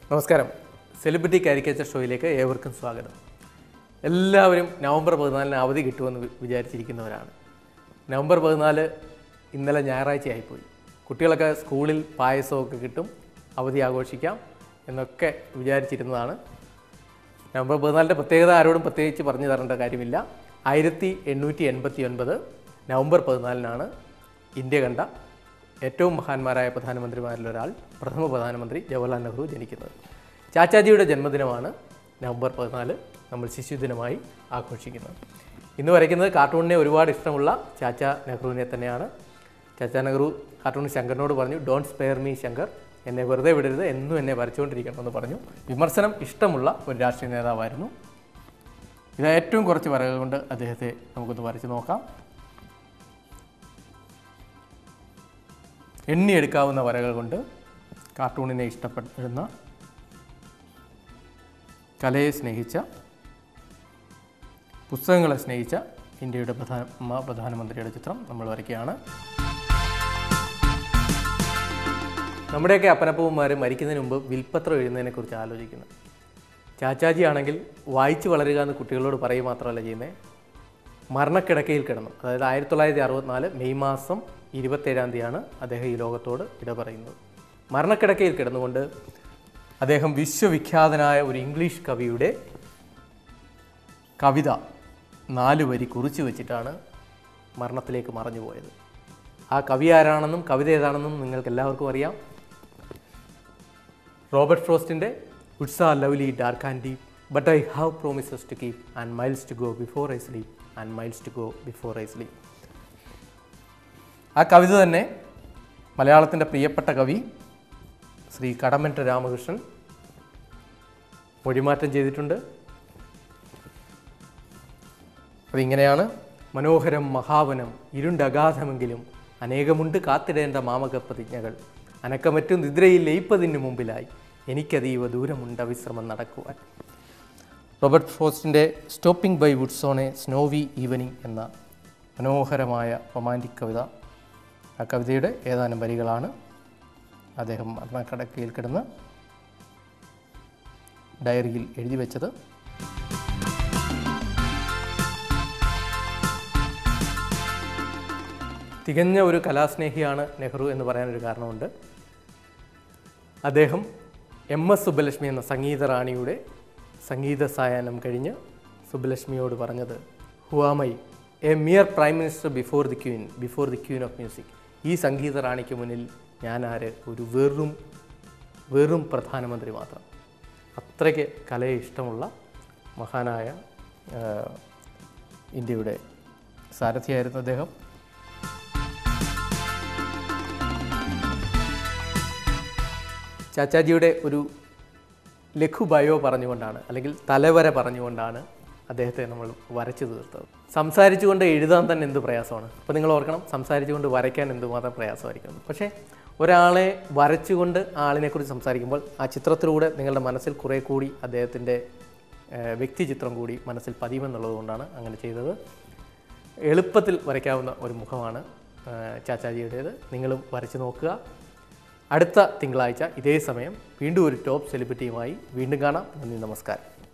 നമസ്കാരം celebrity caricature ഷോയിലേക്ക് ഏവർക്കും സ്വാഗതം എല്ലാവരും നവംബർ പതിനാലിന് അവധി കിട്ടുമെന്ന് വി- വിചാരിച്ചിരിക്കുന്നവരാണ് നവംബർ പതിനാല് ഇന്നലെ ഞായറാഴ്ച ആയിപ്പോയി കുട്ടികളൊക്കെ സ്കൂളിൽ പായസമൊക്കെ കിട്ടും അവധി ആഘോഷിക്കാം എന്നൊക്കെ വിചാരിച്ചിരുന്നതാണ് നവംബർ പതിനാലിൻ്റെ പ്രത്യേകത ആരോടും പ്രത്യേകിച്ച് പറഞ്ഞു തരേണ്ട കാര്യമില്ല ആയിരത്തി എണ്ണൂറ്റി എൺപത്തി ഒൻപത് നവംബർ പതിനാലിനാണ് ഇന്ത്യ കണ്ട ഏറ്റവും മഹാന്മാരായ പ്രധാനമന്ത്രിമാരിൽ ഒരാൾ പ്രഥമ പ്രധാനമന്ത്രി ജവഹർലാൽ നെഹ്റു ജനിക്കുന്നത് ചാച്ചാജിയുടെ ജന്മദിനമാണ് നവംബർ പതിനാല് നമ്മൾ ശിശുദിനമായി ആഘോഷിക്കുന്നത് ഇന്ന് വരയ്ക്കുന്നത് കാർട്ടൂണിനെ ഒരുപാട് ഇഷ്ടമുള്ള ചാച്ച നെഹ്റുവിനെ തന്നെയാണ് ചാച്ച നെഹ്റു കാർട്ടൂൺ ശങ്കറിനോട് പറഞ്ഞു ഡോണ്ട് സ്പെയർ മീ ശങ്കർ എന്നെ വെറുതെ വിടരുത് എന്നും എന്നെ വരച്ചുകൊണ്ടിരിക്കണമെന്ന് പറഞ്ഞു വിമർശനം ഇഷ്ടമുള്ള ഒരു രാഷ്ട്രീയ നേതാവായിരുന്നു ഇത് ഏറ്റവും കുറച്ച് വരകൾ കൊണ്ട് അദ്ദേഹത്തെ നമുക്കൊന്ന് വരച്ച് നോക്കാം എണ്ണിയെടുക്കാവുന്ന വരകൾ കൊണ്ട് കാർട്ടൂണിനെ ഇഷ്ടപ്പെടുന്ന കലയെ സ്നേഹിച്ച പുസ്തകങ്ങളെ സ്നേഹിച്ച ഇന്ത്യയുടെ പ്രധാന മ- പ്രധാനമന്ത്രിയുടെ ചിത്രം നമ്മൾ വരയ്ക്കുകയാണ് നമ്മുടെയൊക്കെ അപ്പനപ്പൂമാർ മരിക്കുന്നതിന് മുമ്പ് വിൽപ്പത്രം എഴുതുന്നതിനെക്കുറിച്ച് ആലോചിക്കുന്നത് ചാച്ചാജി ആണെങ്കിൽ വായിച്ചു വളരുക എന്ന് കുട്ടികളോട് പറയുക മാത്രമല്ല ചെയ്യുന്നത് മരണക്കിടക്കയിൽ കിടന്നു അതായത് ആയിരത്തി തൊള്ളായിരത്തി അറുപത്തിനാല് മെയ് മാസം ഇരുപത്തേഴാം തീയതിയാണ് അദ്ദേഹം ഈ ലോകത്തോട് ഇട പറയുന്നത് മരണക്കിടക്കയിൽ കിടന്നുകൊണ്ട് അദ്ദേഹം വിശ്വവിഖ്യാതനായ ഒരു ഇംഗ്ലീഷ് കവിയുടെ കവിത നാല് വരി കുറിച്ച് വെച്ചിട്ടാണ് മരണത്തിലേക്ക് മറഞ്ഞു പോയത് ആ കവി ആരാണെന്നും കവിത ഏതാണെന്നും നിങ്ങൾക്ക് എല്ലാവർക്കും അറിയാം റോബർട്ട് ഫ്രോസ്റ്റിൻ്റെ woods are lovely dark and deep but I have promises to keep and miles to go before I sleep and miles to go before I sleep ആ കവിത തന്നെ മലയാളത്തിൻ്റെ പ്രിയപ്പെട്ട കവി ശ്രീ കടമറ്റ രാമകൃഷ്ണൻ മൊഴിമാറ്റം ചെയ്തിട്ടുണ്ട് അതിങ്ങനെയാണ് മനോഹരം മഹാവനം ഇരുണ്ടഗാധമെങ്കിലും അനേകമുണ്ട് കാത്തിടേണ്ട മാമക പ്രതിജ്ഞകൾ അനക്കമറ്റു നിദ്രയിൽ ലയിപ്പതിന് മുമ്പിലായി എനിക്കതീവ ദൂരമുണ്ട് വിശ്രമം നടക്കുവാൻ റോബർട്ട് ഫോസ്റ്റിൻ്റെ stopping by woods on a snowy evening എന്ന മനോഹരമായ റൊമാൻറ്റിക് കവിത ആ കവിതയുടെ ഏതാനും വരികളാണ് അദ്ദേഹം മരണക്കടക്കയിൽ കിടന്ന് ഡയറിയിൽ എഴുതി വെച്ചത് തികഞ്ഞ ഒരു കലാസ്നേഹിയാണ് നെഹ്റു എന്ന് പറയാനൊരു കാരണമുണ്ട് അദ്ദേഹം എം എസ് സുബ്ബലക്ഷ്മി എന്ന സംഗീത റാണിയുടെ സംഗീത സായാഹ്നം കഴിഞ്ഞ് സുബ്ബലക്ഷ്മിയോട് പറഞ്ഞത് who am I a mere prime minister before the queen before the queen of music ഈ സംഗീത റാണിക്ക് മുന്നിൽ ഞാൻ ആര് ഒരു വെറും വെറും പ്രധാനമന്ത്രി മാത്രം അത്രയ്ക്ക് കലയെ ഇഷ്ടമുള്ള മഹാനായ ആ, ഇന്ത്യയുടെ സാരഥിയായിരുന്നു അദ്ദേഹം ചാച്ചാജിയുടെ ഒരു ലഘു ബയോ പറഞ്ഞുകൊണ്ടാണ് അല്ലെങ്കിൽ തലവര പറഞ്ഞുകൊണ്ടാണ് അദ്ദേഹത്തെ നമ്മൾ വരച്ചു തീർത്തത് സംസാരിച്ചുകൊണ്ട് എഴുതാൻ തന്നെ എന്ത് പ്രയാസമാണ് അപ്പോൾ നിങ്ങൾ ഓർക്കണം സംസാരിച്ചുകൊണ്ട് വരയ്ക്കാൻ എന്തുമാത്രം പ്രയാസമായിരിക്കും പക്ഷേ ഒരാളെ വരച്ചുകൊണ്ട് ആ ആളിനെക്കുറിച്ച് സംസാരിക്കുമ്പോൾ ആ ചിത്രത്തിലൂടെ നിങ്ങളുടെ മനസ്സിൽ കുറേ കൂടി അദ്ദേഹത്തിൻ്റെ വ്യക്തി ചിത്രം കൂടി മനസ്സിൽ പതിയുമെന്നുള്ളത് കൊണ്ടാണ് അങ്ങനെ ചെയ്തത് എളുപ്പത്തിൽ വരയ്ക്കാവുന്ന ഒരു മുഖമാണ് ആ, ചാച്ചാജിയുടേത് നിങ്ങളും വരച്ച് നോക്കുക അടുത്ത തിങ്കളാഴ്ച ഇതേ സമയം വീണ്ടും ഒരു ടോപ്പ് സെലിബ്രിറ്റിയുമായി വീണ്ടും കാണാം നന്ദി നമസ്കാരം